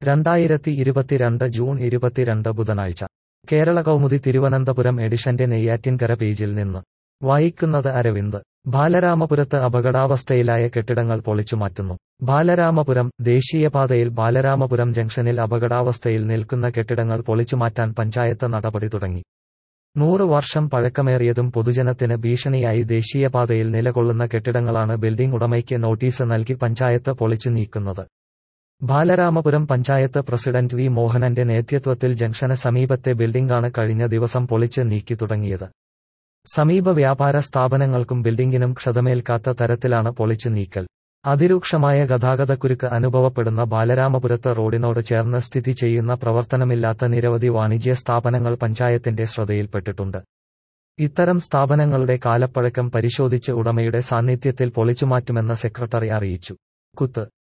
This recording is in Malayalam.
രണ്ടായിരത്തി ഇരുപത്തിരണ്ട് ജൂൺ ഇരുപത്തിരണ്ട് ബുധനാഴ്ച കേരള കൗമുദി തിരുവനന്തപുരം എഡിഷന്റെ നെയ്യാറ്റിൻകര പേജിൽ നിന്ന് വായിക്കുന്നത് അരവിന്ദ് ബാലരാമപുരത്ത് അപകടാവസ്ഥയിലായ കെട്ടിടങ്ങൾ പൊളിച്ചുമാറ്റുന്നു ബാലരാമപുരം ദേശീയപാതയിൽ ബാലരാമപുരം ജംഗ്ഷനിൽ അപകടാവസ്ഥയിൽ നിൽക്കുന്ന കെട്ടിടങ്ങൾ പൊളിച്ചുമാറ്റാൻ പഞ്ചായത്ത് നടപടി തുടങ്ങി നൂറ് വർഷം പഴക്കമേറിയതും പൊതുജനത്തിന് ഭീഷണിയായി ദേശീയപാതയിൽ നിലകൊള്ളുന്ന കെട്ടിടങ്ങളാണ് ബിൽഡിംഗ് ഉടമയ്ക്ക് നോട്ടീസ് നൽകി പഞ്ചായത്ത് പൊളിച്ചു നീക്കുന്നത് ബാലരാമപുരം പഞ്ചായത്ത് പ്രസിഡന്റ് വി മോഹനന്റെ നേതൃത്വത്തിൽ ജംഗ്ഷന് സമീപത്തെ ബിൽഡിംഗാണ് കഴിഞ്ഞ ദിവസം പൊളിച്ച് നീക്കി തുടങ്ങിയത് സമീപ വ്യാപാര സ്ഥാപനങ്ങൾക്കും ബിൽഡിംഗിനും ക്ഷതമേൽക്കാത്ത തരത്തിലാണ് പൊളിച്ചു നീക്കൽ അതിരൂക്ഷമായ ഗതാഗതക്കുരുക്ക് അനുഭവപ്പെടുന്ന ബാലരാമപുരത്ത് റോഡിനോട് ചേർന്ന് സ്ഥിതി ചെയ്യുന്ന പ്രവർത്തനമില്ലാത്ത നിരവധി വാണിജ്യ സ്ഥാപനങ്ങൾ പഞ്ചായത്തിന്റെ ശ്രദ്ധയിൽപ്പെട്ടിട്ടുണ്ട് ഇത്തരം സ്ഥാപനങ്ങളുടെ കാലപ്പഴക്കം പരിശോധിച്ച് ഉടമയുടെ സാന്നിധ്യത്തിൽ പൊളിച്ചുമാറ്റുമെന്ന് സെക്രട്ടറി അറിയിച്ചു കുത്ത്